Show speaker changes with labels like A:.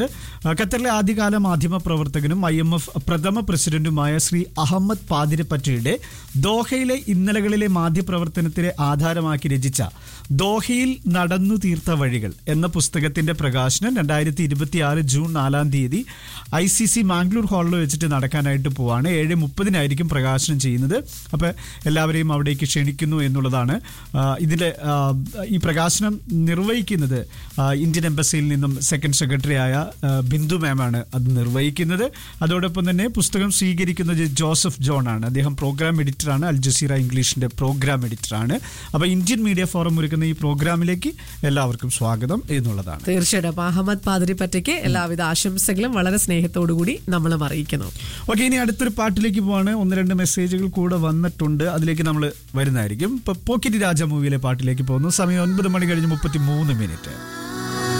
A: ആ, ഖത്തറിലെ ആദ്യകാല മാധ്യമ പ്രവർത്തകനും ഐ എം എഫ് പ്രഥമ പ്രസിഡന്റുമായ ശ്രീ അഹമ്മദ് പാതിരപ്പറ്റയുടെ ദോഹയിലെ ഇന്നലകളിലെ മാധ്യപ്രവർത്തനത്തിനെ ആധാരമാക്കി രചിച്ച ദോഹയിൽ നടന്നു തീർത്ത വഴികൾ എന്ന പുസ്തകത്തിന്റെ പ്രകാശനം രണ്ടായിരത്തി ഇരുപത്തിയാറ് ജൂൺ നാലാം തീയതി ഐ സി സി മാംഗ്ലൂർ ഹാളിൽ വെച്ചിട്ട് നടക്കാനായിട്ട് പോവാണ് ഏഴ് മുപ്പതിനായിരിക്കും പ്രകാശനം ചെയ്യുന്നത് അപ്പോൾ എല്ലാവരെയും അവിടേക്ക് ക്ഷണിക്കുന്നു എന്നുള്ളതാണ് ആ, ഇതിലെ ആ, ഈ പ്രകാശനം നിർവഹിക്കുന്നത് ആ, ഇന്ത്യൻ എംബസിയിൽ നിന്നും സെക്കൻഡ് സെക്രട്ടറി ആയ ആ, ബിന്ദു മാമാണ് അത് നിർവഹിക്കുന്നത് അതോടൊപ്പം തന്നെ പുസ്തകം സ്വീകരിക്കുന്നത് ജോസഫ് ജോൺ ആണ് അദ്ദേഹം പ്രോഗ്രാം എഡിറ്ററാണ് അൽ ജസീറ ഇംഗ്ലീഷിന്റെ പ്രോഗ്രാം എഡിറ്ററാണ് അപ്പോൾ ഇന്ത്യൻ മീഡിയ ഫോറം ഒരുക്കുന്ന ഈ പ്രോഗ്രാമിലേക്ക് എല്ലാവർക്കും സ്വാഗതം എന്നുള്ളതാണ്
B: തീർച്ചയായിട്ടും അപ്പൊ അഹമ്മദ് പാതിരിപ്പറ്റയ്ക്ക് എല്ലാവിധ ആശംസകളും വളരെ സ്നേഹത്തോടു കൂടി നമ്മളും അറിയിക്കുന്നു
A: ഓക്കെ ഇനി അടുത്തൊരു പാട്ടിലേക്ക് പോവാണ് ഒന്ന് രണ്ട് മെസ്സേജുകൾ കൂടെ വന്നിട്ടുണ്ട് അതിലേക്ക് നമ്മൾ വരുന്നതായിരിക്കും ഇപ്പൊ പോക്കറ്റ് രാജ മൂവിയിലെ പാട്ടിലേക്ക് പോകുന്നു സമയം ഒൻപത് മണി കഴിഞ്ഞ് മുപ്പത്തി മൂന്ന് മിനിറ്റ്